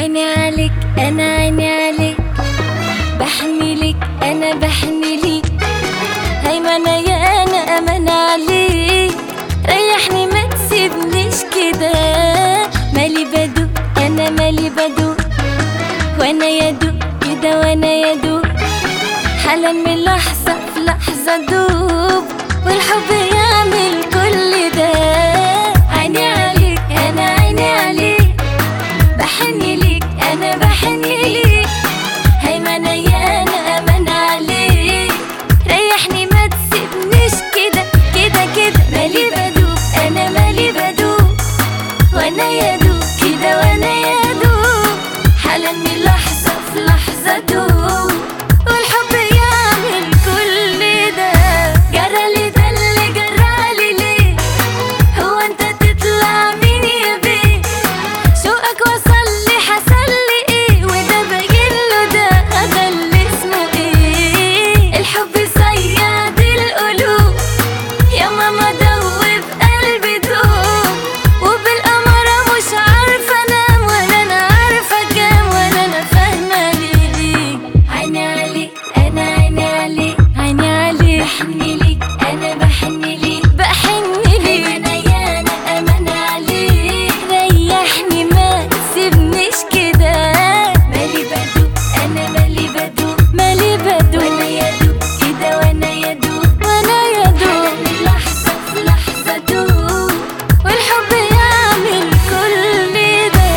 عيني عليك انا عيني عليك بحني لك انا بحني ليك هيمنة يا انا امان عليك ريحني ما تسيبنيش كده مالي بدو انا مالي بدو وانا يدوب كده وانا يدوب حالا من لحظة في لحظة دوب والحب يعمل كل ده عيني عليك انا عيني عليك بحني ليك انا بحني ليك هيمنة يا انا امان عليك ريحني ما تسيبنيش كده كده كده مالي بدوب انا مالي بدوب وانا يدوب كده وانا يدوب حالا من لحظة في لحظة دوب والحب يعمل كل ده جرالي ده اللي جرالي ليه هو انت تطلع مين يا بيه شوقك وصل لي حصل لي ايه وده باين له ده ده اللي اسمه ايه الحب صياد القلوب يا ماما دوب قلبي دوب وبالأمارة مش عارفة انام ولا انا عارفة كام ولا انا فاهمة ليه عيني عليك انا عيني عليك عيني عليك بحني ليك انا بحني ليك بحني ليك انا يا انا امان عليك ريحني ما تسيبنيش كده مالي بدو انا مالي بدو مالي بدو وانا يدوب كده وانا يدوب وانا يدوب من لحظة في لحظة دوب والحب يعمل كل ده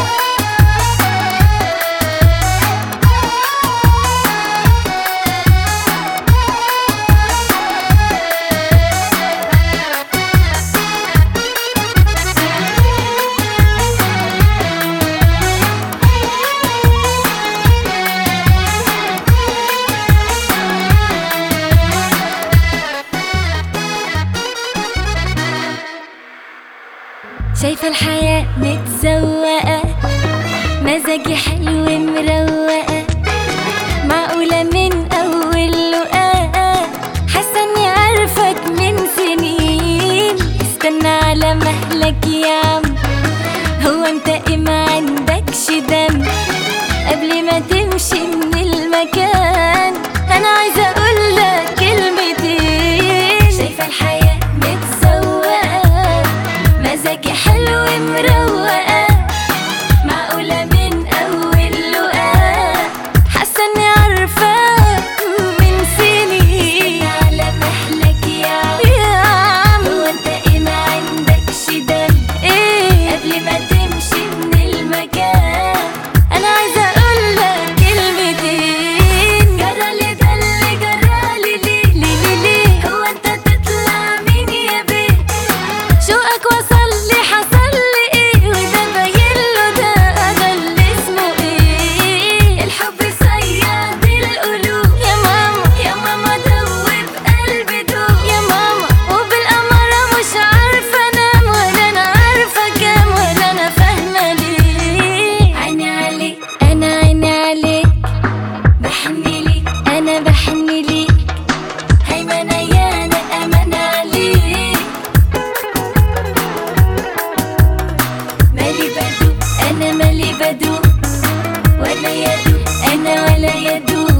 شايفة الحياة متزوقة مزاجي حلو مروقة معقولة من أول لقاء حاسة إني عارفك من سنين استنى على مهلك يا عم هو انت ايه ما عندكش دم قبل ما تمشي من المكان انا عايزه اقول لك كلمتين شايفه الحياه متسوقه مزاجي حلو مروقه معقوله من اول لقاء حاسه اني عارفاك من سنين على مهلك يا عم يا عم هو انت ايه ما عندكش دم ايه قبل ما تمشي من المكان انا عايزه اقول لك كلمتين جرالي ده اللي جرالي ليه ليه ليه ليه هو انت تطلع مين يا بيه شوقك وصل لي حصل لي ايه وده باين له ده ده اللي اسمه ايه الحب صياد القلوب يا ماما يا ماما دوب قلبي دوب يا ماما وبالأمارة مش عارفة انام ولا انا عارفة كام ولا انا فاهمة ليه عيني عليك انا عيني عليك بحني ليك انا بحني ليك هيمنة يا انا امان عليك مالي بدو انا مالي بدو ولا يدو انا ولا يدو